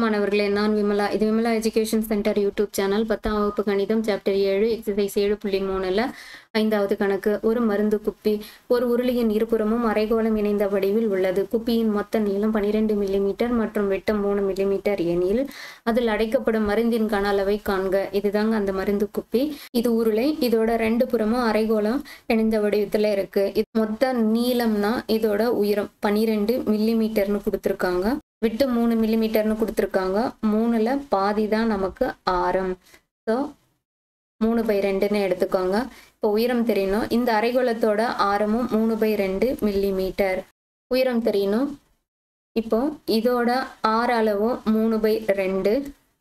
மாணவர்களே நான் விமலா இது Vimala education centre YouTube channel பத்தாம் வகுப்பு கணிதம் சாப்டர் ஏழு எக்ஸசைஸ் ஏழு புள்ளி மூணுல ஐந்தாவது கணக்கு ஒரு மருந்து குப்பி ஒரு உருளையின் இருபுறமும் அரைகோளம் இணைந்த வடிவில் உள்ளது குப்பியின் மொத்த நீளம் பனிரெண்டு மில்லிமீட்டர் மற்றும் விட்டம் மூணு மில்லிமீட்டர் எனில் அதில் அடைக்கப்படும் மருந்தின் கன அளவை காண்க இதுதாங்க அந்த மருந்து குப்பி இது உருளை இதோட ரெண்டு புறமும் அரைகோளம் இணைந்த வடிவத்துல இருக்கு இது மொத்த நீளம்னா இதோட உயரம் பனிரெண்டு மில்லிமீட்டர்னு கொடுத்துருக்காங்க விட்டு மூணு மில்லிமீட்டர்னு கொடுத்துருக்காங்க மூணுல பாதி தான் நமக்கு ஆரம் ஸோ மூணு பை ரெண்டுன்னு எடுத்துக்கோங்க இப்போ உயரம் தெரியணும் இந்த அரைகோளத்தோட ஆரமும் மூணு பை ரெண்டு மில்லிமீட்டர் உயரம் தெரியணும் இப்போ இதோட ஆறு அளவும் மூணு பை ரெண்டு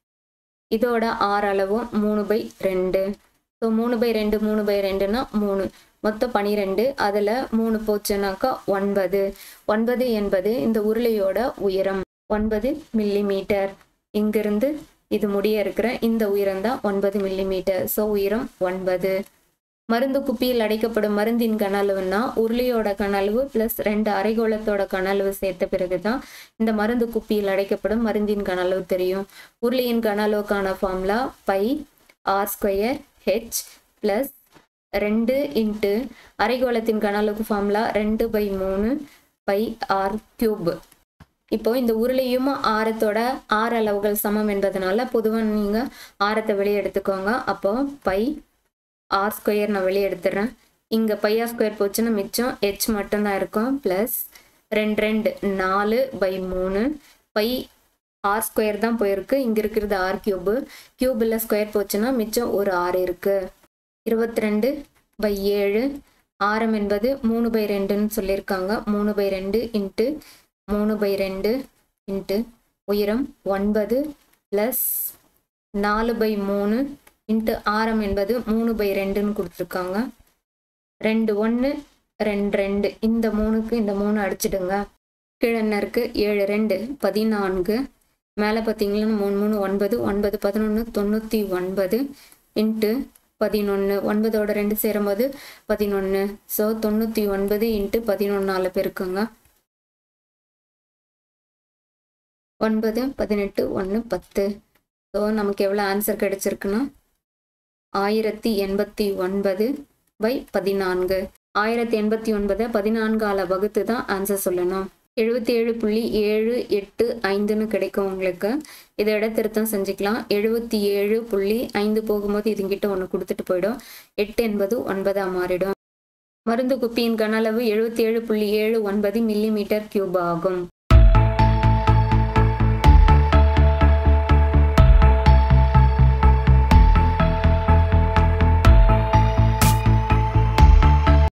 இதோட ஆறு அளவும் மூணு பை ரெண்டு ஸோ மூணு பை ரெண்டு மூணு பை ரெண்டுனா மூணு மொத்தம் பனிரெண்டு அதில் மூணு போச்சுனாக்கா ஒன்பது ஒன்பது என்பது இந்த உருளையோட உயரம் ஒன்பது மில்லிமீட்டர் இங்கிருந்து இது முடிய இருக்கிற இந்த உயரம் தான் ஒன்பது மில்லிமீட்டர் ஸோ உயரம் ஒன்பது மருந்து குப்பியில் அடைக்கப்படும் மருந்தின் கன அளவுன்னா உருளையோட கன அளவு ப்ளஸ் ரெண்டு அரைகோளத்தோட கன அளவு சேர்த்த பிறகு தான் இந்த மருந்து குப்பியில் அடைக்கப்படும் மருந்தின் கன அளவு தெரியும் உருளையின் கன அளவுக்கான formula pi r square h plus ரெண்டு இன்ட்டு அரைகோளத்தின் கன அளவுக்கு ஃபார்முலா ரெண்டு பை மூணு பை ஆர் கியூப் இப்போ இந்த உருளையும் ஆரத்தோட ஆறு அளவுகள் சமம் என்பதனால பொதுவாக நீங்கள் ஆரத்தை வெளியே எடுத்துக்கோங்க அப்போ பை ஆர் ஸ்கொயர் நான் வெளியே எடுத்துடுறேன் இங்கே பை ஆர் ஸ்கொயர் போச்சுன்னா மிச்சம் ஹெச் மட்டும்தான் இருக்கும் ப்ளஸ் ரெண்டு ரெண்டு நாலு பை மூணு பை ஆர் ஸ்கொயர் தான் போயிருக்கு இங்கே இருக்கிறது ஆர் கியூபு கியூபில் ஸ்கொயர் போச்சுன்னா மிச்சம் ஒரு ஆறு இருக்குது இருபத்தி ரெண்டு பை ஏழு ஆரம் என்பது மூணு பை ரெண்டுன்னு சொல்லியிருக்காங்க மூணு பை ரெண்டு இன்ட்டு மூணு பை ரெண்டு இன்ட்டு உயரம் ஒன்பது ப்ளஸ் நாலு பை மூணு இன்ட்டு ஆரம் என்பது மூணு பை ரெண்டுன்னு கொடுத்துருக்காங்க ரெண்டு ஒன்று ரெண்டு ரெண்டு இந்த மூணுக்கு இந்த மூணு அடிச்சிடுங்க கிழன்னருக்கு ஏழு ரெண்டு பதினான்கு மேலே பார்த்தீங்கன்னா மூணு மூணு ஒன்பது ஒன்பது பதினொன்று தொண்ணூற்றி ஒன்பது இன்ட்டு பதினொன்று ஒன்பதோட ரெண்டு சேரும்போது பதினொன்று ஸோ தொண்ணூற்றி ஒன்பது இன்ட்டு பதினொன்றால் பெருக்குங்க ஒன்பது பதினெட்டு ஒன்று பத்து ஸோ நமக்கு எவ்வளோ ஆன்சர் கிடைச்சிருக்குன்னா ஆயிரத்தி எண்பத்தி ஒன்பது பை பதினான்கு ஆயிரத்தி எண்பத்தி ஒன்பதை பதினான்கால வகுத்து தான் ஆன்சர் சொல்லணும் எழுபத்தி ஏழு புள்ளி ஏழு எட்டு ஐந்துன்னு கிடைக்கும் உங்களுக்கு இதை இட திருத்தம் செஞ்சுக்கலாம் எழுபத்தி ஏழு புள்ளி ஐந்து போகும்போது இதுங்கிட்ட ஒன்று கொடுத்துட்டு போயிடும் எட்டு என்பது ஒன்பதாக மாறிடும் மருந்து குப்பியின் கன அளவு எழுபத்தி ஏழு புள்ளி ஏழு ஒன்பது மில்லி மீட்டர் கியூப் ஆகும்